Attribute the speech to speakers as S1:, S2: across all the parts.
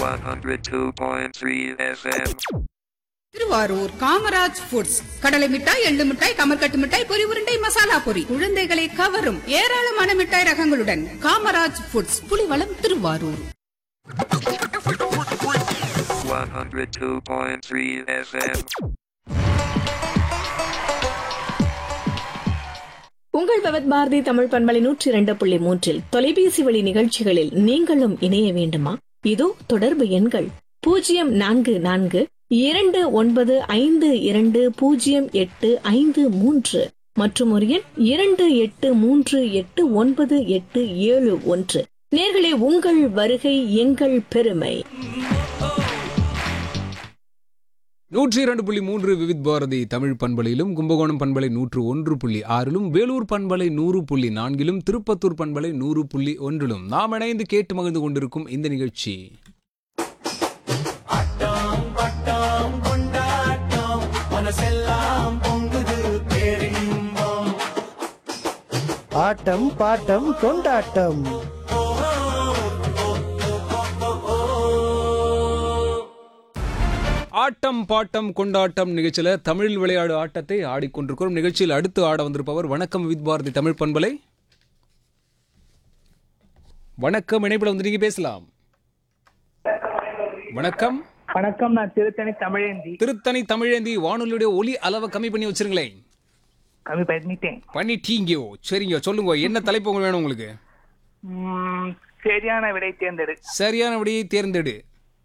S1: 102.3 FM.
S2: Thiruvarur Kamaraj foods கடலை மிட்டாய் எள்ளு மிட்டாய் கமர்கட்டு மிட்டாய் பொரி உருண்டை மசாலா பொரி குழந்தைகளை கவரும் ஏராளமான மிட்டாய் ரகங்களுடன் காமராஜ் ஃபுட்ஸ் புலிவளம் திருவாரூர்
S1: 102.3 FM.
S3: உங்கள் பவத் பாரதி தமிழ் பண்பலை நூற்றி இரண்டு புள்ளி மூன்றில் தொலைபேசி வழி நிகழ்ச்சிகளில் நீங்களும் இணைய வேண்டுமா இதோ தொடர்பு எண்கள் பூஜ்ஜியம் நான்கு நான்கு இரண்டு ஒன்பது ஐந்து இரண்டு பூஜ்ஜியம் எட்டு ஐந்து மூன்று மற்றும் ஒரு எண் இரண்டு எட்டு மூன்று எட்டு ஒன்பது எட்டு ஏழு ஒன்று நேர்களே உங்கள் வருகை எங்கள் பெருமை
S4: நூற்றி இரண்டு புள்ளி மூன்று விவித் பாரதி தமிழ் பண்பலையிலும் கும்பகோணம் பண்பலை நூற்று ஒன்று புள்ளி ஆறிலும் வேலூர் பண்பலை நூறு புள்ளி நான்கிலும் திருப்பத்தூர் பண்பலை நூறு புள்ளி ஒன்றிலும் நாம் இணைந்து கேட்டு மகிழ்ந்து கொண்டிருக்கும் இந்த நிகழ்ச்சி
S5: ஆட்டம் பாட்டம் கொண்டாட்டம்
S4: ஆட்டம் பாட்டம் கொண்டாட்டம் நிகழ்ச்சியில தமிழில் விளையாடு ஆட்டத்தை ஆடிக்கொண்டிருக்கிறோம் நிகழ்ச்சியில் அடுத்து ஆட வந்திருப்பவர் வணக்கம் வித் பாரதி தமிழ் பண்பலை வணக்கம் இணைப்பில் வந்து நீங்க பேசலாம் வணக்கம்
S6: வணக்கம் நான் திருத்தணி தமிழேந்தி
S4: திருத்தணி தமிழேந்தி வானொலியுடைய ஒலி அளவை கம்மி பண்ணி வச்சிருங்களேன்
S6: கம்மி பண்ணிட்டேன்
S4: பண்ணிட்டீங்கோ சரிங்க சொல்லுங்க என்ன தலைப்பு உங்களுக்கு வேணும் உங்களுக்கு
S6: உம், சரியான விடை தேர்ந்தெடு
S4: சரியான விடையை தேர்ந்தெடு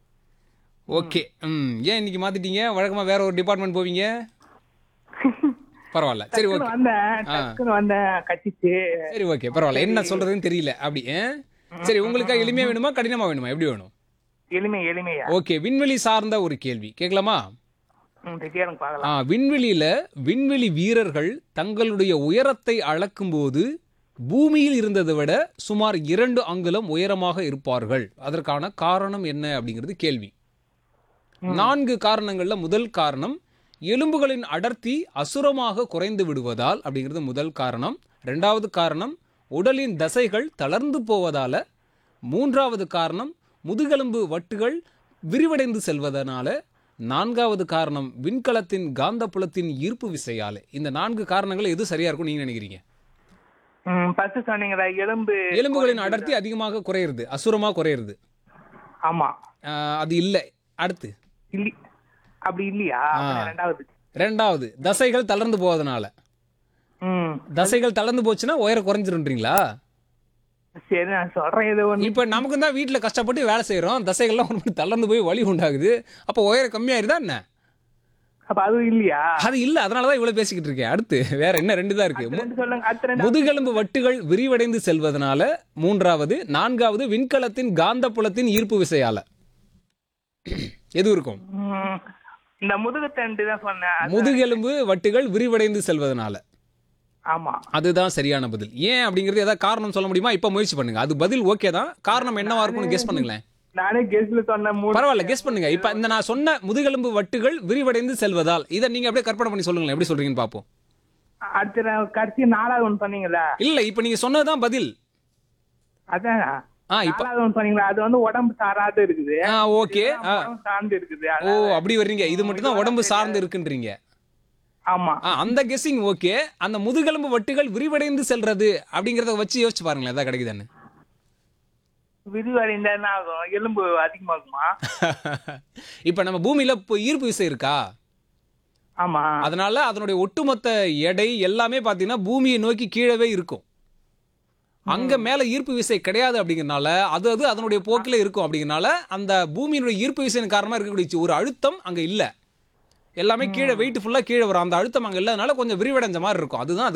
S4: ஓகே ம் ஏன் இன்னைக்கு மாத்திட்டீங்க வழக்கமா வேற ஒரு டிபார்ட்மெண்ட் போவீங்க பரவாயில்ல சரி
S6: டக்குனு
S4: ஓகே
S6: வந்தேன்
S4: ஆ.
S6: டக்குனு வந்தேன் கட்டிச்சு
S4: சரி ஓகே பரவாயில்ல என்ன சொல்றதுன்னு தெரியல அப்படி ஆ? சரி உங்களுக்கா எளிமையா வேணுமா கடினமா வேணுமா எப்படி வேணும்
S6: எளிமை எளிமையா
S4: ஓகே விண்வெளி சார்ந்த ஒரு கேள்வி கேட்கலாமா
S6: ம், சரி, எனக்கு பார்க்கலாம்
S4: ஆ விண்வெளியில விண்வெளி வீரர்கள் தங்களுடைய உயரத்தை அளக்கும்போது பூமியில் இருந்ததை விட சுமார் இரண்டு அங்குலம் உயரமாக இருப்பார்கள் அதற்கான காரணம் என்ன அப்படிங்கிறது கேள்வி நான்கு காரணங்கள்ல முதல் காரணம் எலும்புகளின் அடர்த்தி அசுரமாக குறைந்து விடுவதால் அப்படிங்கிறது முதல் காரணம் ரெண்டாவது காரணம் உடலின் தசைகள் தளர்ந்து போவதால மூன்றாவது காரணம் முதுகெலும்பு வட்டுகள் விரிவடைந்து செல்வதனால நான்காவது காரணம் விண்கலத்தின் காந்தப்புலத்தின் ஈர்ப்பு விசையாலே இந்த நான்கு காரணங்கள் எது சரியா இருக்கும் நீங்க நினைக்கிறீங்க
S6: ஃபர்ஸ்ட் சொன்னீங்களா எலும்பு
S4: எலும்புகளின் அடர்த்தி அதிகமாக குறையிறது அசுரமா குறையிறது
S6: ஆமா
S4: ஆஹ், அது இல்லை அடுத்து
S6: இல்லி அப்படி இல்லையா
S4: ஆ.
S6: அப்ப ரெண்டாவது
S4: ரெண்டாவது தசைகள் தளர்ந்து போவதனால
S6: ம்
S4: தசைகள் தளர்ந்து போச்சுன்னா உயரம் குறைஞ்சிருன்றீங்களா
S6: சரி நான் சொல்றேன் இது ஒண்ணு
S4: இப்ப நமக்கு தான் வீட்டுல கஷ்டப்பட்டு வேலை செய்யறோம் தசைகள்லாம் ஒரு மாதிரி தளர்ந்து போய் வலி உண்டாகுது அப்ப உயரம் கம்மியாயிருதா என்ன
S6: அப்ப அதுவும் இல்லையா
S4: அது இல்ல அதனாலதான் இவ்வளவு பேசிக்கிட்டு இருக்கேன் அடுத்து வேற என்ன ரெண்டு தான் இருக்கு மு-
S6: ரெண்டு சொல்லுங்க அடுத்த ரெண்டு
S4: முதுகெலும்பு வட்டுகள் விரிவடைந்து செல்வதனால மூன்றாவது நான்காவது விண்கலத்தின் காந்தப்புலத்தின் ஈர்ப்பு விசையால எது இருக்கும்
S6: ம், இந்த முதுகு தண்டு தான் சொன்னேன் அது-
S4: முதுகெலும்பு வட்டுகள் விரிவடைந்து செல்வதனால
S6: ஆமா
S4: அதுதான் சரியான பதில் ஏன் அப்படிங்கிறது ஏதாவது காரணம் சொல்ல முடியுமா இப்ப முயற்சி பண்ணுங்க அது பதில் ஓகே தான் காரணம் என்னவா இருக்கும்னு கெஸ் பண்ணுங்களேன்
S6: நானே கெஸ்ட்ல சொன்ன மூணு
S4: பரவாயில்ல கெஸ் பண்ணுங்க இப்ப இந்த நான் சொன்ன முதுகெலும்பு வட்டுகள் விரிவடைந்து செல்வதால் இதை நீங்க அப்படியே கற்பனை பண்ணி சொல்லுங்களேன் எப்படி சொல்றீங்கன்னு பாப்போம்
S6: அடுத்த நான் கடைசி நாலாவது ஒன்று பண்ணீங்களா
S4: இல்ல இப்ப நீங்க சொன்னதுதான் பதில்
S6: அதான்
S4: ஆ இப்ப
S6: நாலாவது ஒன்று பண்ணீங்களா அது வந்து உடம்பு சாராது இருக்குது
S4: ஆ ஓகே ஆ
S6: உடம்பு சார்ந்து இருக்குது
S4: ஓ
S6: அதான்
S4: அப்படி வர்றீங்க இது மட்டும் தான் உடம்பு சார்ந்து இருக்குன்றீங்க
S6: ஆமா
S4: ஆ, அந்த கெஸ்ஸிங் ஓகே அந்த முதுகெலும்பு வட்டுகள் விரிவடைந்து செல்றது அப்படிங்கறத வச்சு யோசிச்சு பாருங்களேன் எதாவது கிடைக்குதான்னு
S6: விரிவடைந்தா என்ன ஆகும் எலும்பு அதிகமாகுமா
S4: இப்ப நம்ம பூமியில இப்போ ஈர்ப்பு விசை இருக்கா
S6: ஆமா
S4: அதனால அதனுடைய ஒட்டுமொத்த எடை எல்லாமே பாத்தீங்கன்னா பூமியை நோக்கி கீழவே இருக்கும் அங்க மேல ஈர்ப்பு விசை கிடையாது அப்படிங்கறனால அது அது அதனுடைய போக்கில இருக்கும் அப்படிங்கறனால அந்த பூமியினுடைய ஈர்ப்பு விசையின் காரணமா இருக்கக்கூடிய ஒரு அழுத்தம் அங்க இல்ல எல்லாமே கீழே வெயிட் ஃபுல்லா கீழே வரும் அந்த அழுத்தம் அங்க இல்லாதனால கொஞ்சம் விரிவடைஞ்ச மாதிரி இருக்கும் அதுதான்